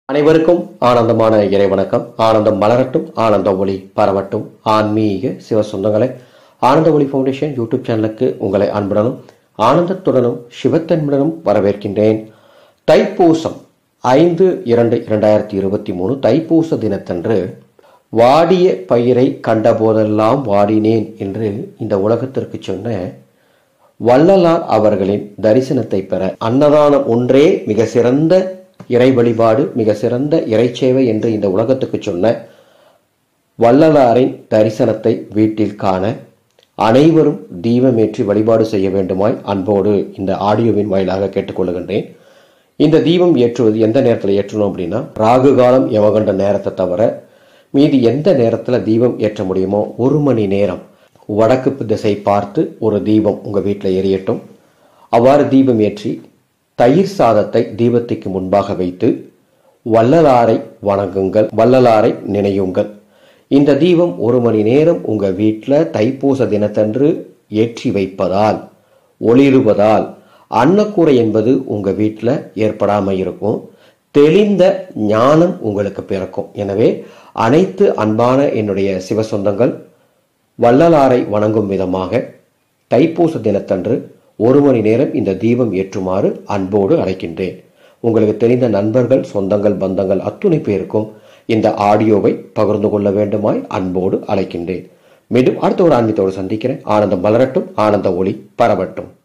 அனைவருக்கும் ஆனந்தமான இறை வணக்கம் ஆனந்தம் மலரட்டும் ஆனந்த ஒளி பரவட்டும் ஆன்மீக சிவ சொந்தங்களை ஆனந்த ஒளி ஃபவுண்டேஷன் யூடியூப் சேனலுக்கு உங்களை அன்புடனும் ஆனந்தத்துடனும் சிவத்தன்முடனும் வரவேற்கின்றேன் தைப்பூசம் ஐந்து இரண்டு இரண்டாயிரத்தி இருபத்தி மூணு தைப்பூச தினத்தன்று வாடிய பயிரை கண்டபோதெல்லாம் வாடினேன் என்று இந்த உலகத்திற்கு சொன்ன வள்ளலார் அவர்களின் தரிசனத்தை பெற அன்னதானம் ஒன்றே மிக சிறந்த இறை வழிபாடு மிக சிறந்த இறைச்சேவை என்று இந்த உலகத்துக்கு சொன்ன வள்ளலாரின் தரிசனத்தை வீட்டில் காண அனைவரும் தீபமேற்றி வழிபாடு செய்ய வேண்டுமாய் அன்போடு இந்த ஆடியோவின் வாயிலாக கேட்டுக்கொள்கின்றேன் இந்த தீபம் ஏற்றுவது எந்த நேரத்தில் ஏற்றணும் அப்படின்னா ராகு காலம் யமகண்ட நேரத்தை தவிர மீதி எந்த நேரத்தில் தீபம் ஏற்ற முடியுமோ ஒரு மணி நேரம் வடக்கு திசை பார்த்து ஒரு தீபம் உங்கள் வீட்டில் எரியட்டும் அவ்வாறு தீபம் ஏற்றி தயிர் சாதத்தை தீபத்துக்கு முன்பாக வைத்து வள்ளலாரை வணங்குங்கள் வள்ளலாரை நினையுங்கள் இந்த தீபம் ஒரு மணி நேரம் உங்க வீட்டில் தைப்பூச தினத்தன்று ஏற்றி வைப்பதால் ஒளிருவதால் அன்னக்கூரை என்பது உங்க வீட்டில் ஏற்படாம இருக்கும் தெளிந்த ஞானம் உங்களுக்கு பிறக்கும் எனவே அனைத்து அன்பான என்னுடைய சிவ சொந்தங்கள் வள்ளலாரை வணங்கும் விதமாக தைப்பூச தினத்தன்று ஒரு மணி நேரம் இந்த தீபம் ஏற்றுமாறு அன்போடு அழைக்கின்றேன் உங்களுக்கு தெரிந்த நண்பர்கள் சொந்தங்கள் பந்தங்கள் அத்துணை பேருக்கும் இந்த ஆடியோவை பகிர்ந்து கொள்ள வேண்டுமாய் அன்போடு அழைக்கின்றேன் மீண்டும் அடுத்த ஒரு ஆன்மீகத்தோடு சந்திக்கிறேன் ஆனந்தம் மலரட்டும் ஆனந்த ஒளி பரவட்டும்